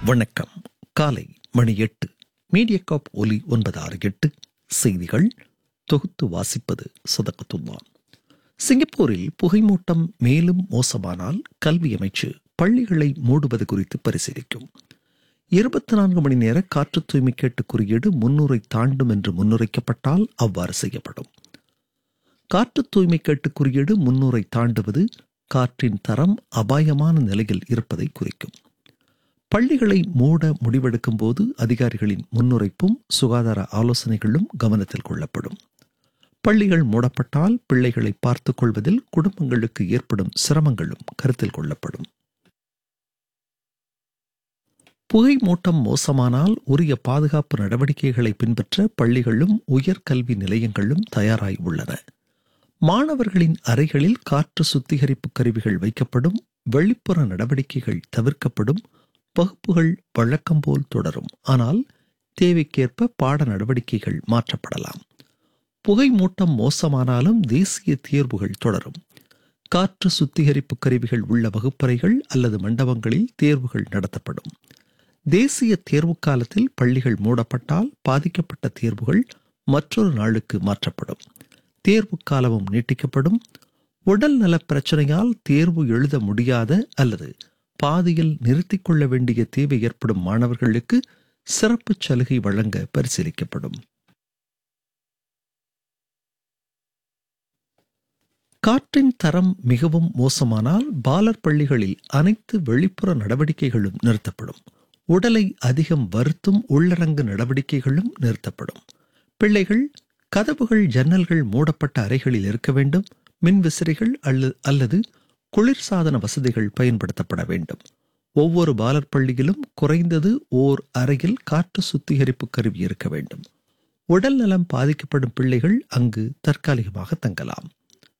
வணக்கம் காலை மணி எட்டு மீடியக்காப் ஒலி ஒன்பது ஆறு எட்டு செய்திகள் தொகுத்து வாசிப்பது சதகத்துல்லான் சிங்கப்பூரில் புகைமூட்டம் மேலும் மோசமானால் கல்வி அமைச்சு பள்ளிகளை மூடுவது குறித்து பரிசீலிக்கும் இருபத்தி நான்கு மணி நேர காற்று தூய்மை கேட்டு குறியீடு முன்னூரை தாண்டும் என்று முன்னுரைக்கப்பட்டால் அவ்வாறு செய்யப்படும் காற்று தூய்மை கேட்டு குறியீடு முன்னூரை தாண்டுவது காற்றின் தரம் அபாயமான நிலையில் இருப்பதை குறிக்கும் பள்ளிகளை மூட முடிவெடுக்கும் போது அதிகாரிகளின் முன்னுரைப்பும் சுகாதார ஆலோசனைகளும் கவனத்தில் கொள்ளப்படும் பள்ளிகள் மூடப்பட்டால் பிள்ளைகளை பார்த்துக் கொள்வதில் குடும்பங்களுக்கு ஏற்படும் சிரமங்களும் கருத்தில் கொள்ளப்படும் புகை மூட்டம் மோசமானால் உரிய பாதுகாப்பு நடவடிக்கைகளை பின்பற்ற பள்ளிகளும் உயர்கல்வி நிலையங்களும் தயாராய் உள்ளன மாணவர்களின் அறைகளில் காற்று சுத்திகரிப்பு கருவிகள் வைக்கப்படும் வெளிப்புற நடவடிக்கைகள் தவிர்க்கப்படும் வகுப்புகள் வழக்கம் போல் தொடரும் ஆனால் தேவைக்கேற்ப பாட நடவடிக்கைகள் மாற்றப்படலாம் புகை மூட்டம் மோசமானாலும் தேசிய தேர்வுகள் தொடரும் காற்று சுத்திகரிப்பு கருவிகள் உள்ள வகுப்பறைகள் அல்லது மண்டபங்களில் தேர்வுகள் நடத்தப்படும் தேசிய தேர்வு காலத்தில் பள்ளிகள் மூடப்பட்டால் பாதிக்கப்பட்ட தேர்வுகள் மற்றொரு நாளுக்கு மாற்றப்படும் தேர்வு காலமும் நீட்டிக்கப்படும் உடல் நல பிரச்சனையால் தேர்வு எழுத முடியாத அல்லது பாதியில் நிறுத்திக் கொள்ள வேண்டிய தேவை ஏற்படும் மாணவர்களுக்கு சிறப்பு சலுகை வழங்க பரிசீலிக்கப்படும் காற்றின் தரம் மிகவும் மோசமானால் பாலர் பள்ளிகளில் அனைத்து வெளிப்புற நடவடிக்கைகளும் நிறுத்தப்படும் உடலை அதிகம் வருத்தும் உள்ளடங்கு நடவடிக்கைகளும் நிறுத்தப்படும் பிள்ளைகள் கதவுகள் ஜன்னல்கள் மூடப்பட்ட அறைகளில் இருக்க வேண்டும் மின்விசிறிகள் அல்லது குளிர்சாதன வசதிகள் பயன்படுத்தப்பட வேண்டும் ஒவ்வொரு பாலர் பள்ளியிலும் குறைந்தது ஓர் அறையில் காற்று சுத்திகரிப்பு கருவி இருக்க வேண்டும் உடல் நலம் பாதிக்கப்படும் பிள்ளைகள் அங்கு தற்காலிகமாக தங்கலாம்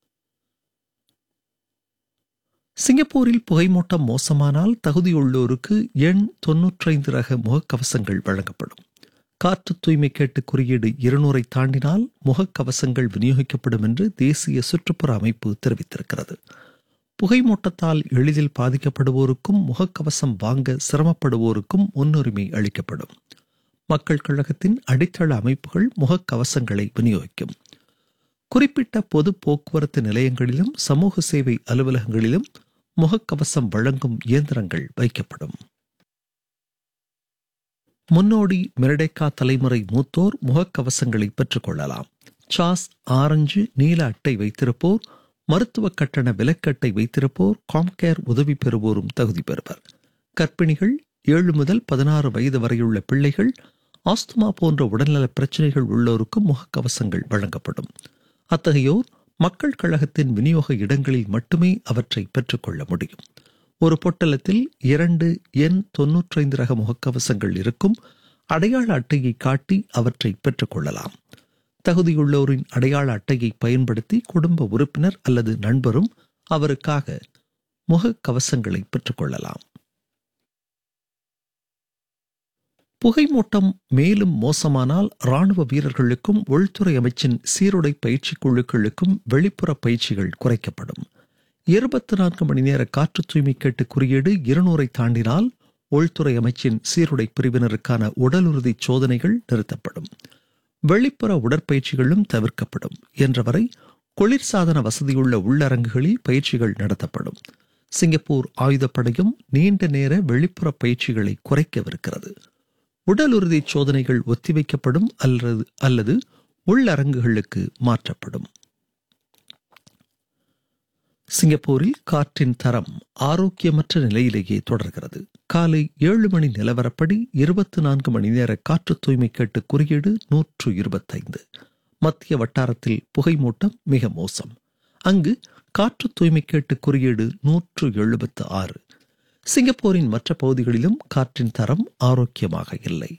சிங்கப்பூரில் புகைமூட்டம் மோசமானால் தகுதியுள்ளோருக்கு எண் தொன்னூற்றைந்து ரக முகக்கவசங்கள் வழங்கப்படும் காற்று தூய்மை கேட்டு குறியீடு இருநூறை தாண்டினால் முகக்கவசங்கள் விநியோகிக்கப்படும் என்று தேசிய சுற்றுப்புற அமைப்பு தெரிவித்திருக்கிறது புகைமூட்டத்தால் எளிதில் பாதிக்கப்படுவோருக்கும் முகக்கவசம் வாங்க சிரமப்படுவோருக்கும் முன்னுரிமை அளிக்கப்படும் மக்கள் கழகத்தின் அடித்தள அமைப்புகள் முகக்கவசங்களை விநியோகிக்கும் குறிப்பிட்ட பொது போக்குவரத்து நிலையங்களிலும் சமூக சேவை அலுவலகங்களிலும் முகக்கவசம் வழங்கும் இயந்திரங்கள் வைக்கப்படும் முன்னோடி மெரடேக்கா தலைமுறை மூத்தோர் முகக்கவசங்களை பெற்றுக்கொள்ளலாம் சாஸ் ஆரஞ்சு நீல அட்டை வைத்திருப்போர் மருத்துவ கட்டண விலக்கட்டை வைத்திருப்போர் காம்கேர் உதவி பெறுவோரும் தகுதி பெறுவர் கர்ப்பிணிகள் ஏழு முதல் பதினாறு வயது வரையுள்ள பிள்ளைகள் ஆஸ்துமா போன்ற உடல்நல பிரச்சனைகள் உள்ளோருக்கும் முகக்கவசங்கள் வழங்கப்படும் அத்தகையோர் மக்கள் கழகத்தின் விநியோக இடங்களில் மட்டுமே அவற்றை பெற்றுக்கொள்ள முடியும் ஒரு பொட்டலத்தில் இரண்டு எண் தொன்னூற்றைந்து ரக முகக்கவசங்கள் இருக்கும் அடையாள அட்டையை காட்டி அவற்றை பெற்றுக்கொள்ளலாம் தகுதியுள்ளோரின் அடையாள அட்டையை பயன்படுத்தி குடும்ப உறுப்பினர் அல்லது நண்பரும் அவருக்காக முகக்கவசங்களை பெற்றுக்கொள்ளலாம் புகைமூட்டம் மேலும் மோசமானால் ராணுவ வீரர்களுக்கும் உள்துறை அமைச்சின் சீருடை பயிற்சி குழுக்களுக்கும் வெளிப்புற பயிற்சிகள் குறைக்கப்படும் இருபத்தி நான்கு மணி நேர காற்று தூய்மை கேட்டு குறியீடு இருநூறை தாண்டினால் உள்துறை அமைச்சின் சீருடை பிரிவினருக்கான உடலுறுதி சோதனைகள் நிறுத்தப்படும் வெளிப்புற உடற்பயிற்சிகளும் தவிர்க்கப்படும் என்றவரை குளிர்சாதன வசதியுள்ள உள்ளரங்குகளில் பயிற்சிகள் நடத்தப்படும் சிங்கப்பூர் ஆயுதப்படையும் நீண்ட நேர வெளிப்புற பயிற்சிகளை குறைக்கவிருக்கிறது உடல் உறுதி சோதனைகள் ஒத்திவைக்கப்படும் அல்லது அல்லது உள்ளரங்குகளுக்கு மாற்றப்படும் சிங்கப்பூரில் காற்றின் தரம் ஆரோக்கியமற்ற நிலையிலேயே தொடர்கிறது காலை ஏழு மணி நிலவரப்படி இருபத்தி நான்கு மணி நேர காற்று தூய்மை கேட்டு குறியீடு நூற்று இருபத்தைந்து மத்திய வட்டாரத்தில் புகைமூட்டம் மிக மோசம் அங்கு காற்று தூய்மை கேட்டு குறியீடு நூற்று எழுபத்து ஆறு சிங்கப்பூரின் மற்ற பகுதிகளிலும் காற்றின் தரம் ஆரோக்கியமாக இல்லை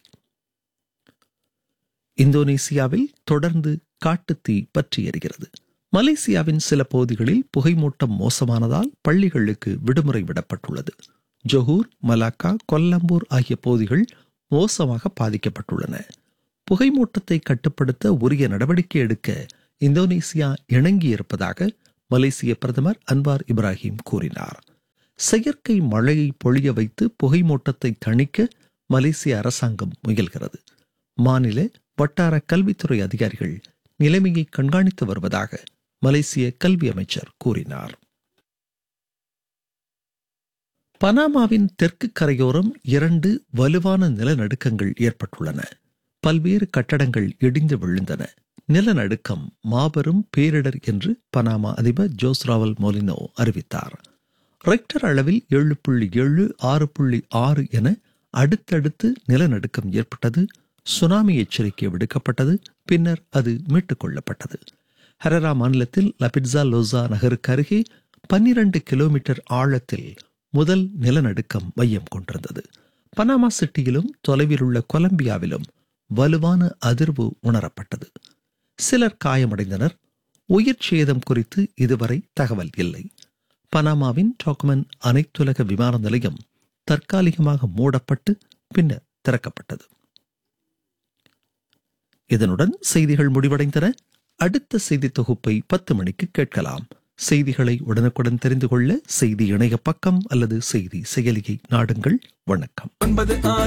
இந்தோனேசியாவில் தொடர்ந்து காட்டுத்தீ பற்றி எரிகிறது மலேசியாவின் சில பகுதிகளில் புகைமூட்டம் மோசமானதால் பள்ளிகளுக்கு விடுமுறை விடப்பட்டுள்ளது ஜொஹூர் மலாக்கா கொல்லம்பூர் ஆகிய பகுதிகள் மோசமாக பாதிக்கப்பட்டுள்ளன புகைமூட்டத்தை கட்டுப்படுத்த உரிய நடவடிக்கை எடுக்க இந்தோனேசியா இணங்கியிருப்பதாக மலேசிய பிரதமர் அன்வார் இப்ராஹிம் கூறினார் செயற்கை மழையை பொழிய வைத்து புகைமூட்டத்தை தணிக்க மலேசிய அரசாங்கம் முயல்கிறது மாநில வட்டார கல்வித்துறை அதிகாரிகள் நிலைமையை கண்காணித்து வருவதாக மலேசிய கல்வி அமைச்சர் கூறினார் பனாமாவின் தெற்கு கரையோரம் இரண்டு வலுவான நிலநடுக்கங்கள் ஏற்பட்டுள்ளன பல்வேறு கட்டடங்கள் இடிந்து விழுந்தன நிலநடுக்கம் மாபெரும் பேரிடர் என்று பனாமா அதிபர் ஜோஸ்ராவல் மோலினோ அறிவித்தார் ரெக்டர் அளவில் ஏழு புள்ளி ஏழு ஆறு புள்ளி ஆறு என அடுத்தடுத்து நிலநடுக்கம் ஏற்பட்டது சுனாமி எச்சரிக்கை விடுக்கப்பட்டது பின்னர் அது மீட்டுக் கொள்ளப்பட்டது ஹரரா மாநிலத்தில் லபிட்ஸா லோசா நகருக்கு அருகே பன்னிரண்டு கிலோமீட்டர் ஆழத்தில் முதல் நிலநடுக்கம் மையம் கொண்டிருந்தது பனாமா சிட்டியிலும் தொலைவில் உள்ள கொலம்பியாவிலும் வலுவான அதிர்வு உணரப்பட்டது சிலர் காயமடைந்தனர் உயிர் சேதம் குறித்து இதுவரை தகவல் இல்லை பனாமாவின் டாக்குமென் அனைத்துலக விமான நிலையம் தற்காலிகமாக மூடப்பட்டு பின்னர் திறக்கப்பட்டது இதனுடன் செய்திகள் முடிவடைந்தன அடுத்த செய்தி தொகுப்பை பத்து மணிக்கு கேட்கலாம் செய்திகளை உடனுக்குடன் தெரிந்து கொள்ள செய்தி இணைய பக்கம் அல்லது செய்தி செயலியை நாடுங்கள் வணக்கம் ஒன்பது ஆறு